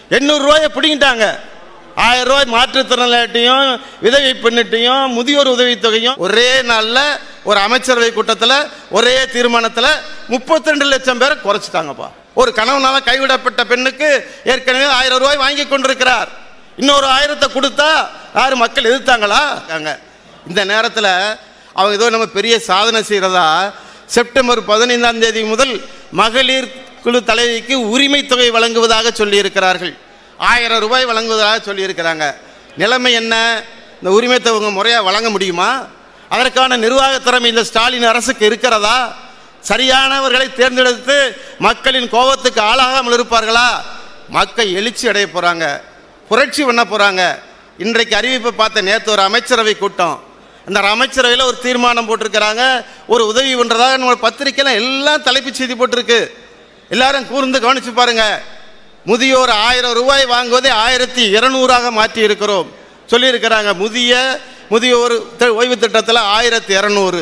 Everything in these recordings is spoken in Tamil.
எண்ணூறு ரூபாயை பிடிங்கிட்டாங்க ஆயிரம் ரூபாய் மாற்றுத்திறனாளிட்டையும் விதவை பெண்ணிட்டையும் முதியோர் உதவித்தொகையும் ஒரே நாளில் ஒரு அமைச்சரவை கூட்டத்தில் ஒரே தீர்மானத்தில் முப்பத்தி ரெண்டு லட்சம் பேரை குறைச்சிட்டாங்கப்பா ஒரு கணவனால கைவிடப்பட்ட பெண்ணுக்கு ஏற்கனவே ஆயிரம் ரூபாய் வாங்கி கொண்டிருக்கிறார் இன்னொரு ஆயிரத்தை கொடுத்தா யாரு மக்கள் எதிர்த்தாங்களா இருக்காங்க. இந்த நேரத்தில் அவங்க ஏதோ நம்ம பெரிய சாதனை செய்கிறதா செப்டம்பர் பதினைந்தாம் தேதி முதல் மகளிர் குழு தலைவிக்கு உரிமை தொகை வழங்குவதாக சொல்லியிருக்கிறார்கள் ஆயிரம் ரூபாய் வழங்குவதாக சொல்லியிருக்கிறாங்க நிலைமை என்ன இந்த உரிமை தொகை முறையாக வழங்க முடியுமா அதற்கான நிர்வாக திறமை இந்த ஸ்டாலின் அரசுக்கு இருக்கிறதா சரியானவர்களை தேர்ந்தெடுத்து மக்களின் கோபத்துக்கு ஆளாகாமல் இருப்பார்களா மக்கள் எழுச்சி அடைய போகிறாங்க புரட்சி பண்ண போகிறாங்க இன்றைக்கு அறிவிப்பை பார்த்த நேற்று ஒரு அமைச்சரவை கூட்டம் அந்த அமைச்சரவையில் ஒரு தீர்மானம் போட்டிருக்கிறாங்க ஒரு உதவி பண்ணுறதாக நம்ம பத்திரிக்கையில் எல்லாம் தலைப்புச் செய்தி போட்டிருக்கு எல்லாரும் கூர்ந்து கவனிச்சு பாருங்க முதியோர் ஆயிரம் ரூபாய் வாங்குவதை ஆயிரத்தி இருநூறாக மாற்றி இருக்கிறோம் சொல்லியிருக்கிறாங்க முதிய முதியோர் தி- ஓய்வு திட்டத்தில் ஆயிரத்தி இரநூறு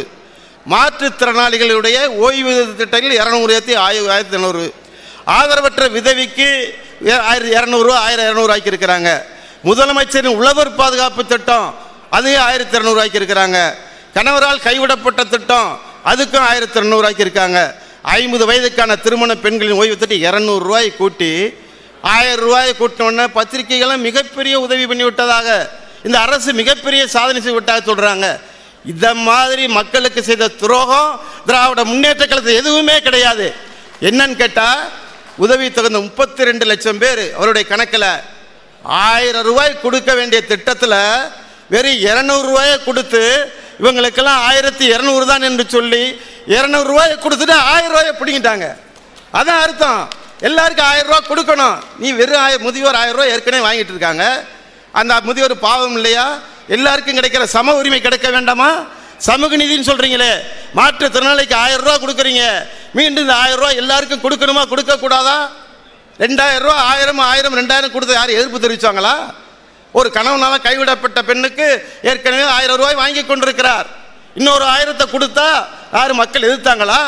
மாற்றுத்திறனாளிகளுடைய ஓய்வு திட்டத்தில் இரநூறு ஏற்றி ஆயிரம் ஆயிரத்தி இரநூறு ஆதரவற்ற விதவிக்கு ஏ- ஆயிரத்தி இரநூறுவா ஆயிரம் இரநூறு ஆக்கியிருக்கிறாங்க முதலமைச்சரின் உழவர் பாதுகாப்பு திட்டம் அதையும் ஆயிரத்தி இரநூறு ஆக்கியிருக்கிறாங்க கணவரால் கைவிடப்பட்ட திட்டம் அதுக்கும் ஆயிரத்தி இரநூறு ஆக்கியிருக்காங்க ஐம்பது வயதுக்கான திருமண பெண்களின் ஓய்வு திட்டம் இரநூறு ரூபாய் கூட்டி ஆயிரம் ரூபாயை கூட்டினோடனே பத்திரிகைகளும் மிகப்பெரிய உதவி பண்ணி விட்டதாக இந்த அரசு மிகப்பெரிய சாதனை செய்து விட்டதாக சொல்றாங்க இந்த மாதிரி மக்களுக்கு செய்த துரோகம் திராவிட முன்னேற்ற கழகத்தில் எதுவுமே கிடையாது என்னன்னு கேட்டா உதவி தகுந்த முப்பத்தி ரெண்டு லட்சம் பேர் அவருடைய கணக்கில் ஆயிரம் ரூபாய் கொடுக்க வேண்டிய திட்டத்தில் வெறும் இருநூறு ரூபாயை கொடுத்து இவங்களுக்கெல்லாம் ஆயிரத்தி இரநூறு தான் என்று சொல்லி இருநூறு ரூபாயை கொடுத்துட்டு ஆயிரம் ரூபாயை பிடிங்கிட்டாங்க அதான் அர்த்தம் எல்லாருக்கும் ஆயிரம் ரூபாய் கொடுக்கணும் நீ வெறும் ஆயிரம் முதியோர் ஆயிரம் ரூபாய் ஏற்கனவே வாங்கிட்டு இருக்காங்க அந்த முதியோர் பாவம் இல்லையா எல்லாருக்கும் கிடைக்கிற சம உரிமை கிடைக்க வேண்டாமா சமூக நீதினு சொல்றீங்களே மாற்றுத்திறனாளிக்கு ஆயிரம் ரூபாய் கொடுக்குறீங்க மீண்டும் இந்த ஆயிரம் ரூபாய் எல்லாருக்கும் கொடுக்கணுமா கொடுக்க கூடாதா ரெண்டாயிரம் ரூபாய் ஆயிரம் ஆயிரம் ரெண்டாயிரம் கொடுத்து யாரும் எதிர்ப்பு தெரிவிச்சாங்களா ஒரு கணவனால கைவிடப்பட்ட பெண்ணுக்கு ஏற்கனவே ஆயிரம் ரூபாய் வாங்கி கொண்டிருக்கிறார் இன்னொரு ஆயிரத்தை கொடுத்தா யாரும் மக்கள் எதிர்த்தாங்களா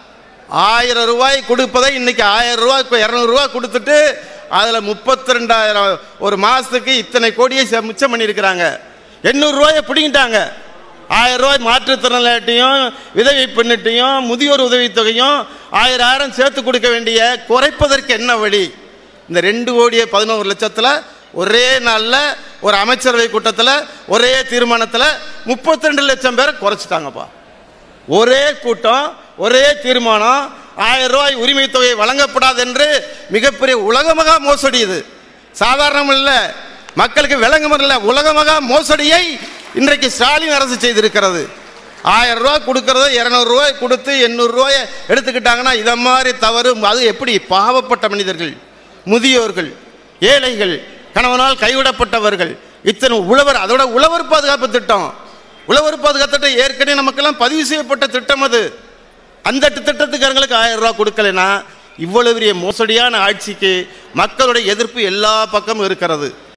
ஆயிரம் ரூபாய் கொடுப்பதை இன்னைக்கு ஆயிரம் ரூபாய் இப்போ இரநூறுவா கொடுத்துட்டு அதில் முப்பத்தி ரெண்டாயிரம் ஒரு மாதத்துக்கு இத்தனை கோடியை செ- மிச்சம் பண்ணியிருக்கிறாங்க எண்ணூறு ரூபாயை பிடிங்கிட்டாங்க ஆயிரம் ரூபாய் மாற்றுத்திறனாளிட்டையும் விதவை பெண்ணிட்டையும் முதியோர் உதவித்தொகையும் ஆயிரம் ஆயிரம் சேர்த்து கொடுக்க வேண்டிய குறைப்பதற்கு என்ன வழி இந்த ரெண்டு கோடியே பதினோரு லட்சத்தில் ஒரே நாளில் ஒரு அமைச்சரவை கூட்டத்தில் ஒரே தீர்மானத்தில் முப்பத்தி ரெண்டு லட்சம் பேரை குறைச்சிட்டாங்கப்பா ஒரே கூட்டம் ஒரே தீர்மானம் ஆயிரம் ரூபாய் உரிமை தொகை வழங்கப்படாது என்று மிகப்பெரிய உலகமகா மோசடி இது சாதாரணம் இல்லை மக்களுக்கு விளங்குமர் இல்லை உலகமகா மோசடியை இன்றைக்கு ஸ்டாலின் அரசு செய்திருக்கிறது ஆயிரம் ரூபாய் கொடுக்கறத இருநூறு ரூபாய் கொடுத்து எண்ணூறு ரூபாயை எடுத்துக்கிட்டாங்கன்னா இதை மாதிரி தவறு அது எப்படி பாவப்பட்ட மனிதர்கள் முதியோர்கள் ஏழைகள் கணவனால் கைவிடப்பட்டவர்கள் இத்தனை உழவர் அதோட உழவர் பாதுகாப்பு திட்டம் உழவர் பாதுகாப்பு திட்டம் ஏற்கனவே நமக்கெல்லாம் பதிவு செய்யப்பட்ட திட்டம் அது அந்த திட்டத்துக்காரங்களுக்கு ஆயிரம் ரூபாய் கொடுக்கலைன்னா இவ்வளவு பெரிய மோசடியான ஆட்சிக்கு மக்களுடைய எதிர்ப்பு எல்லா பக்கமும் இருக்கிறது